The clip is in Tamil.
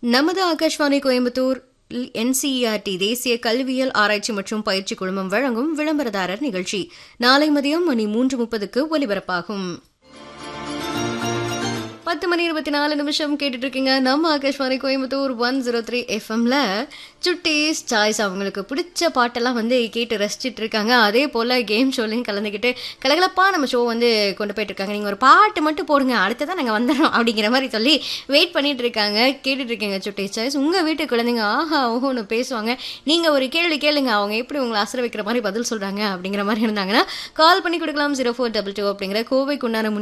நமது ஆகாஷ்வாணி கோயம்புத்தூர் என்சிஇஆர்டி தேசிய கல்வியியல் ஆராய்ச்சி மற்றும் பயிற்சி குழுமம் வழங்கும் விளம்பரதாரர் நிகழ்ச்சி நாளை மதியம் மணி மூன்று முப்பதுக்கு ஒலிபரப்பாகும் பத்து மணி இருபத்தி நாலு நிமிஷம் கேட்டுட்டு இருக்கீங்க நம்ம Akashvani Coimbatore one zero three எஃப்எம்ல சுட்டீஸ் சாய்ஸ் அவங்களுக்கு பிடிச்ச பாட்டெல்லாம் வந்து கேட்டு ரசிச்சிட்டு இருக்காங்க அதே போல கேம் ஷோலையும் கலந்துக்கிட்டு கலகலப்பா நம்ம ஷோ வந்து கொண்டு போயிட்டு இருக்காங்க நீங்க ஒரு பாட்டு மட்டும் போடுங்க அடுத்ததான் நாங்க வந்துடுறோம் அப்படிங்கிற மாதிரி சொல்லி வெயிட் பண்ணிட்டு இருக்காங்க கேட்டுட்டு இருக்கீங்க சுட்டீஸ் சாய்ஸ் உங்க வீட்டு குழந்தைங்க ஆஹா ஓஹோன்னு பேசுவாங்க நீங்க ஒரு கேள்வி கேளுங்க அவங்க எப்படி உங்களை அசர வைக்கிற மாதிரி பதில் சொல்றாங்க அப்படிங்கிற மாதிரி இருந்தாங்கன்னா கால் பண்ணி கொடுக்கலாம் ஜீரோ ஃபோர் டபுள் டூ அப்படிங்கிற கோவைக்குண்டான